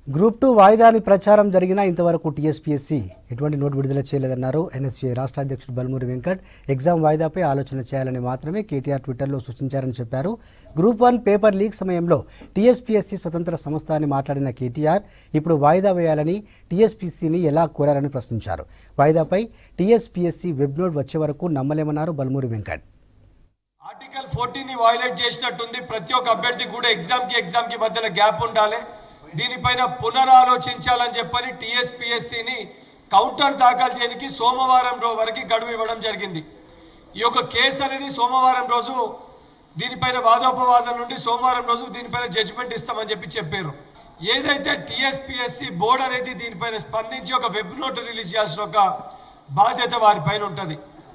group two వాయిదాని ప్రచారం జరిగినా ఇంతవరకు టీఎస్పీఎస్సీ ఎటువంటి నోటు విడుదల చేయలేదన్నారు ఎన్ఎస్సీ రాష్ట్ర అధ్యక్షుడు బల్మూరి వెంకట్ ఎగ్జామ్ వాయిదాపై ఆలోచన చేయాలని మాత్రమే కేటీఆర్ ట్విట్టర్లో సూచించారని చెప్పారు గ్రూప్ వన్ పేపర్ లీక్ సమయంలో టీఎస్పీఎస్సీ స్వతంత్ర సంస్థ అని మాట్లాడిన కేటీఆర్ ఇప్పుడు వాయిదా వేయాలని టీఎస్పీసీని ఎలా కోరారని ప్రశ్నించారు వాయిదాపై టీఎస్పీఎస్సీ వెబ్ నోట్ వచ్చే వరకు నమ్మలేమన్నారు బల్మూరి వెంకట్ ఆర్టికల్ ఫోర్టీన్ ని వైలేట్ చేసినట్టుంది ప్రతి ఒక్క అభ్యర్థి కూడా ఎగ్జామ్ కి ఎగ్జామ్ కి మధ్యలో గ్యాప్ ఉండాలి దీనిపైన పునరాలోచించాలని చెప్పని టీఎస్పీఎస్సీని కౌంటర్ దాఖలు చేయడానికి సోమవారం రో వరకు గడువు ఇవ్వడం జరిగింది ఈ యొక్క కేసు అనేది సోమవారం రోజు దీనిపైన వాదోపవాదం నుండి సోమవారం రోజు దీనిపైన జడ్జిమెంట్ ఇస్తామని చెప్పి చెప్పారు ఏదైతే టీఎస్పీఎస్సీ బోర్డు అనేది దీనిపైన స్పందించి ఒక వెబ్ నోట్ రిలీజ్ చేయాల్సిన ఒక బాధ్యత వారిపైన ఉంటుంది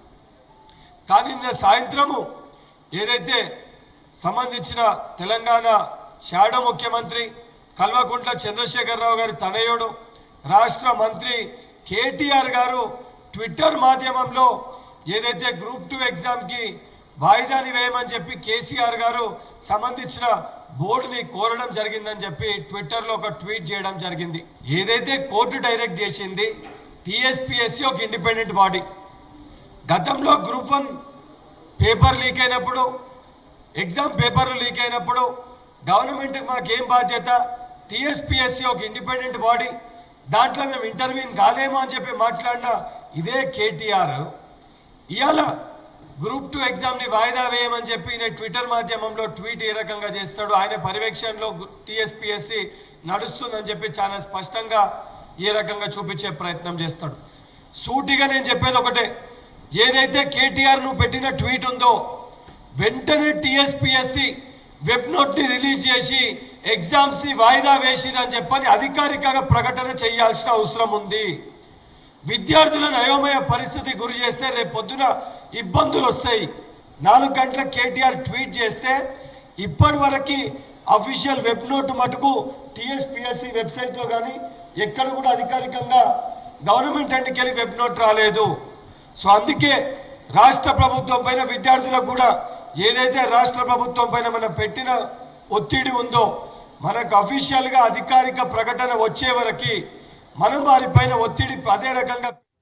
కానీ నిన్న సాయంత్రము ఏదైతే సంబంధించిన తెలంగాణ షాడో ముఖ్యమంత్రి కల్వకుంట్ల చంద్రశేఖరరావు గారి తనయుడు రాష్ట్ర మంత్రి కేటీఆర్ గారు ట్విట్టర్ మాధ్యమంలో ఏదైతే గ్రూప్ టూ ఎగ్జామ్కి వాయిదాని వేయమని చెప్పి కేసీఆర్ గారు సంబంధించిన బోర్డుని కోరడం జరిగిందని చెప్పి ట్విట్టర్లో ఒక ట్వీట్ చేయడం జరిగింది ఏదైతే కోర్టు డైరెక్ట్ చేసింది టీఎస్పీఎస్సీ ఒక ఇండిపెండెంట్ బాడీ గతంలో గ్రూప్ వన్ పేపర్ లీక్ అయినప్పుడు ఎగ్జామ్ పేపర్లు లీక్ అయినప్పుడు గవర్నమెంట్ మాకేం బాధ్యత టీఎస్పీఎస్సీ ఒక ఇండిపెండెంట్ బాడీ దాంట్లో మేము ఇంటర్వ్యూన్ కాలేమో అని చెప్పి మాట్లాడిన ఇదే కేటీఆర్ ఇవాళ గ్రూప్ టూ ఎగ్జామ్ని వాయిదా వేయమని చెప్పి నేను ట్విట్టర్ మాధ్యమంలో ట్వీట్ ఏ రకంగా చేస్తాడు ఆయన పర్యవేక్షణలో టీఎస్పీఎస్సీ నడుస్తుందని చెప్పి చాలా స్పష్టంగా ఏ రకంగా చూపించే ప్రయత్నం చేస్తాడు సూటిగా నేను చెప్పేది ఒకటే ఏదైతే కేటీఆర్ నువ్వు పెట్టిన ట్వీట్ ఉందో వెంటనే టీఎస్పీఎస్సి వెబ్ నోట్ ని రిలీజ్ చేసి ఎగ్జామ్స్ ని వాయిదా వేసిరని చెప్పని అధికారికంగా ప్రకటన చేయాల్సిన అవసరం ఉంది విద్యార్థులను అయోమయ పరిస్థితి గురి చేస్తే రేపు పొద్దున ఇబ్బందులు వస్తాయి నాలుగు గంటల కేటీఆర్ ట్వీట్ చేస్తే ఇప్పటి వరకు అఫీషియల్ వెబ్ నోట్ మటుకు టీఎస్పీఎస్సి వెబ్సైట్లో కానీ ఎక్కడ కూడా అధికారికంగా గవర్నమెంట్ ఎండ్కి వెబ్ నోట్ రాలేదు సో అందుకే రాష్ట్ర ప్రభుత్వం పైన విద్యార్థులకు కూడా ఏదైతే రాష్ట్ర ప్రభుత్వం పైన మనం పెట్టిన ఒత్తిడి ఉందో మనకు అఫీషియల్గా అధికారిక ప్రకటన వచ్చే వరకు మనం వారిపైన ఒత్తిడి అదే రకంగా